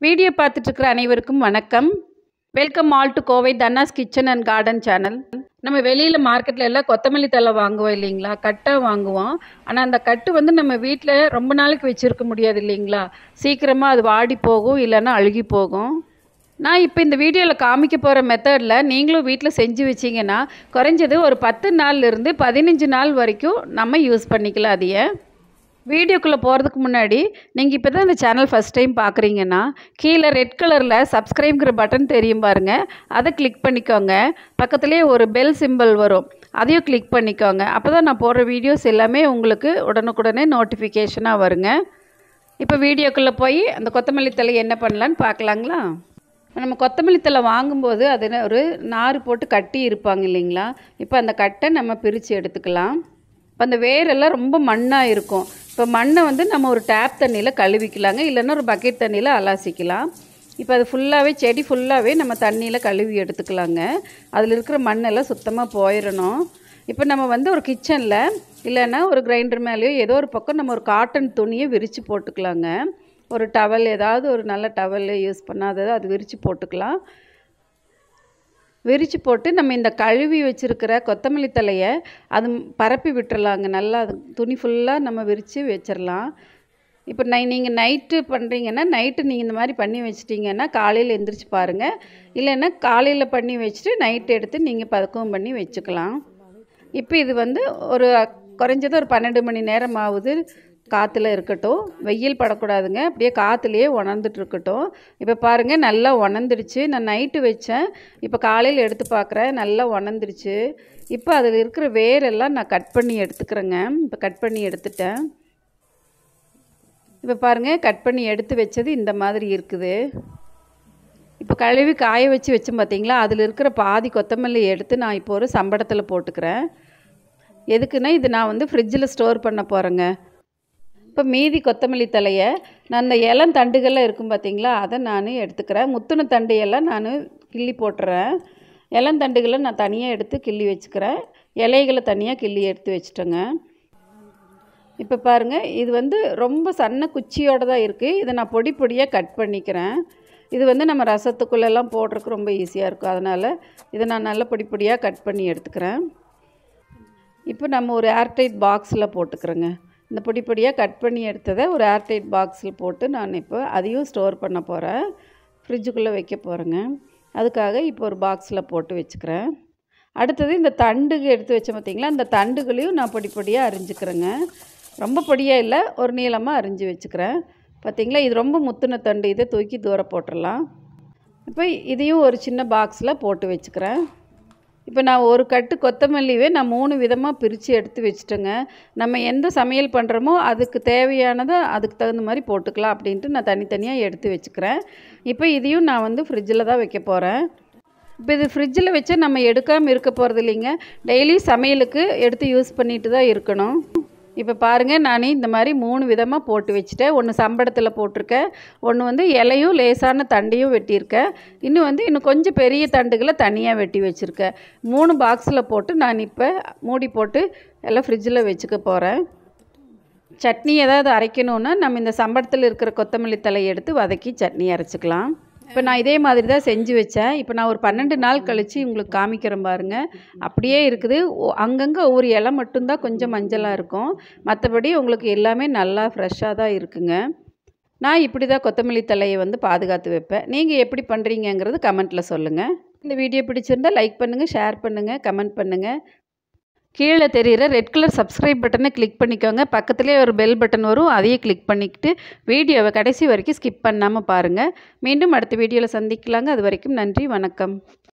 video பார்த்துட்டு இருக்கிற அனைவருக்கும் வணக்கம் welcome all to Kovai Thannas kitchen and garden channel நம்ம வெளியில் மார்க்கெட்டில் எல்லாம் கொத்தமல்லி தழை வாங்குவோம் இல்லைங்களா கட்டை வாங்குவோம் ஆனால் அந்த கட்டு வந்து நம்ம வீட்டில் ரொம்ப நாளைக்கு வச்சுருக்க முடியாது இல்லைங்களா சீக்கிரமாக அது வாடி போகும் இல்லைன்னா அழுகி போகும் நான் இப்போ இந்த வீடியோவில் காமிக்க போகிற மெத்தடில் நீங்களும் வீட்டில் செஞ்சு வச்சிங்கன்னா குறைஞ்சது ஒரு பத்து நாள்லேருந்து பதினஞ்சு நாள் வரைக்கும் நம்ம யூஸ் பண்ணிக்கலாம் அதையே வீடியோக்குள்ளே போகிறதுக்கு முன்னாடி நீங்கள் இப்போ தான் இந்த சேனல் ஃபஸ்ட் டைம் பார்க்குறீங்கன்னா கீழே ரெட் கலரில் சப்ஸ்கிரைப்ங்கிற பட்டன் தெரியும் பாருங்கள் அதை கிளிக் பண்ணிக்கோங்க பக்கத்துலேயே ஒரு பெல் சிம்பிள் வரும் அதையும் கிளிக் பண்ணிக்கோங்க அப்போ தான் நான் போடுற வீடியோஸ் எல்லாமே உங்களுக்கு உடனுக்குடனே நோட்டிஃபிகேஷனாக வருங்க இப்போ வீடியோக்குள்ளே போய் அந்த கொத்தமல்லி தழை என்ன பண்ணலான்னு பார்க்கலாங்களா நம்ம கொத்தமல்லி தழை வாங்கும்போது அதில் ஒரு நார் போட்டு கட்டி இருப்பாங்க இல்லைங்களா இப்போ அந்த கட்டை நம்ம பிரித்து எடுத்துக்கலாம் இப்போ அந்த வேரெல்லாம் ரொம்ப மண்ணாக இருக்கும் இப்போ மண்ணை வந்து நம்ம ஒரு டேப் தண்ணியில் கழுவிக்கலாங்க இல்லைன்னா ஒரு பக்கெட் தண்ணியில் அலாசிக்கலாம் இப்போ அது ஃபுல்லாகவே செடி ஃபுல்லாகவே நம்ம தண்ணியில் கழுவி எடுத்துக்கலாங்க அதில் இருக்கிற மண்ணெல்லாம் சுத்தமாக போயிடணும் இப்போ நம்ம வந்து ஒரு கிச்சனில் இல்லைன்னா ஒரு கிரைண்டர் மேலேயோ ஏதோ ஒரு பக்கம் நம்ம ஒரு காட்டன் துணியை விரித்து போட்டுக்கலாங்க ஒரு டவல் ஏதாவது ஒரு நல்ல டவல் யூஸ் பண்ணாதது அது விரித்து போட்டுக்கலாம் விரித்து போட்டு நம்ம இந்த கழுவி வச்சுருக்கிற கொத்தமல்லி தலையை அது பரப்பி விட்டுறலாங்க நல்லா அது துணி ஃபுல்லாக நம்ம விரித்து வச்சிடலாம் இப்போ நை நீங்கள் நைட்டு பண்ணுறீங்கன்னா நைட்டு நீங்கள் இந்த மாதிரி பண்ணி வச்சிட்டிங்கன்னா காலையில் எந்திரிச்சு பாருங்கள் இல்லைன்னா காலையில் பண்ணி வச்சுட்டு நைட்டு எடுத்து நீங்கள் பதக்கம் பண்ணி வச்சுக்கலாம் இப்போ இது வந்து ஒரு குறைஞ்சது ஒரு பன்னெண்டு மணி நேரம் ஆகுது காற்றுல இருக்கட்டும் வெயில் படக்கூடாதுங்க அப்படியே காற்றுலையே உணர்ந்துட்டு இருக்கட்டும் இப்போ பாருங்கள் நல்லா உணர்ந்துருச்சு நான் நைட்டு வச்சேன் இப்போ காலையில் எடுத்து பார்க்குறேன் நல்லா உணர்ந்துருச்சு இப்போ அதில் இருக்கிற வேரெல்லாம் நான் கட் பண்ணி எடுத்துக்கிறேங்க இப்போ கட் பண்ணி எடுத்துட்டேன் இப்போ பாருங்கள் கட் பண்ணி எடுத்து வச்சது இந்த மாதிரி இருக்குது இப்போ கழுவி காய வச்சு வச்சோம் பார்த்தீங்களா அதில் இருக்கிற பாதி கொத்தமல்லி எடுத்து நான் இப்போ ஒரு சம்படத்தில் போட்டுக்கிறேன் எதுக்குன்னா இது நான் வந்து ஃப்ரிட்ஜில் ஸ்டோர் பண்ண போகிறேங்க இப்போ மீதி கொத்தமல்லி தலையை நான் அந்த இளம் தண்டுகள்லாம் இருக்கும் பார்த்தீங்களா அதை நான் எடுத்துக்கிறேன் முத்துன தண்டு எல்லாம் நான் கிள்ளி போட்டுறேன் இளந்தண்டுகளை நான் தனியாக எடுத்து கிள்ளி வச்சுக்கிறேன் இலைகளை தனியாக கிள்ளி எடுத்து வச்சுட்டேங்க இப்போ பாருங்கள் இது வந்து ரொம்ப சன்ன குச்சியோடு தான் இருக்குது இதை நான் பொடி பொடியாக கட் பண்ணிக்கிறேன் இது வந்து நம்ம ரசத்துக்குள்ளெல்லாம் போடுறதுக்கு ரொம்ப ஈஸியாக இருக்கும் அதனால் இதை நான் நல்ல பொடி பொடியாக கட் பண்ணி எடுத்துக்கிறேன் இப்போ நம்ம ஒரு ஏர்டைட் பாக்ஸில் போட்டுக்கிறேங்க இந்த பொடி பொடியாக கட் பண்ணி எடுத்ததை ஒரு ஏர்டைட் பாக்ஸில் போட்டு நான் இப்போ அதையும் ஸ்டோர் பண்ண போகிறேன் ஃப்ரிட்ஜுக்குள்ளே வைக்க போகிறேங்க அதுக்காக இப்போ ஒரு பாக்ஸில் போட்டு வச்சுக்கிறேன் அடுத்தது இந்த தண்டுக்கு எடுத்து வச்ச பார்த்திங்களா இந்த தண்டுகளையும் நான் பொடி பொடியாக அரிஞ்சுக்கிறேங்க ரொம்ப பொடியாக இல்லை ஒரு நீளமாக அரிஞ்சு வச்சுக்கிறேன் பார்த்திங்களா இது ரொம்ப முத்துன தண்டு இதை தூக்கி தூரம் போட்டுடலாம் இப்போ இதையும் ஒரு சின்ன பாக்ஸில் போட்டு வச்சுக்கிறேன் இப்போ நான் ஒரு கட்டு கொத்தமல்லிவே நான் மூணு விதமாக பிரித்து எடுத்து வச்சுட்டேங்க நம்ம எந்த சமையல் பண்ணுறோமோ அதுக்கு தேவையானதை அதுக்கு தகுந்த மாதிரி போட்டுக்கலாம் அப்படின்ட்டு நான் தனித்தனியாக எடுத்து வச்சுக்கிறேன் இப்போ இதையும் நான் வந்து ஃப்ரிட்ஜில் தான் வைக்க போகிறேன் இப்போ இது ஃப்ரிட்ஜில் வச்சு நம்ம எடுக்காமல் இருக்க போகிறது இல்லைங்க டெய்லி சமையலுக்கு எடுத்து யூஸ் பண்ணிட்டு தான் இருக்கணும் இப்போ பாருங்கள் நான் இந்த மாதிரி மூணு விதமாக போட்டு வச்சுட்டேன் ஒன்று சம்படத்தில் போட்டிருக்கேன் ஒன்று வந்து இலையும் லேசான தண்டையும் வெட்டியிருக்கேன் இன்னும் வந்து இன்னும் கொஞ்சம் பெரிய தண்டுகளை தனியாக வெட்டி வச்சுருக்கேன் மூணு பாக்ஸில் போட்டு நான் இப்போ மூடி போட்டு எல்லாம் ஃப்ரிட்ஜில் வச்சுக்க போகிறேன் சட்னி ஏதாவது அரைக்கணுன்னா நம்ம இந்த சம்பளத்தில் இருக்கிற கொத்தமல்லி தலையை எடுத்து வதக்கி சட்னி அரைச்சிக்கலாம் இப்போ நான் இதே மாதிரி தான் செஞ்சு வச்சேன் இப்போ நான் ஒரு பன்னெண்டு நாள் கழித்து உங்களுக்கு காமிக்கிறேன் பாருங்கள் அப்படியே இருக்குது அங்கங்கே ஒவ்வொரு இலை மட்டும்தான் கொஞ்சம் மஞ்சளாக இருக்கும் மற்றபடி உங்களுக்கு எல்லாமே நல்லா ஃப்ரெஷ்ஷாக தான் இருக்குங்க நான் இப்படி தான் கொத்தமல்லி தலையை வந்து பாதுகாத்து வைப்பேன் நீங்கள் எப்படி பண்ணுறீங்கங்கிறது கமெண்ட்டில் சொல்லுங்கள் இந்த வீடியோ பிடிச்சிருந்தால் லைக் பண்ணுங்கள் ஷேர் பண்ணுங்கள் கமெண்ட் பண்ணுங்கள் கீழே தெரிகிற ரெட் கலர் சப்ஸ்கிரைப் பட்டனை கிளிக் பண்ணிக்கோங்க பக்கத்துலேயே ஒரு பெல் பட்டன் வரும் அதையே கிளிக் பண்ணிக்கிட்டு வீடியோவை கடைசி வரைக்கும் ஸ்கிப் பண்ணாமல் பாருங்கள் மீண்டும் அடுத்த வீடியோவில் சந்திக்கலாங்க அது வரைக்கும் நன்றி வணக்கம்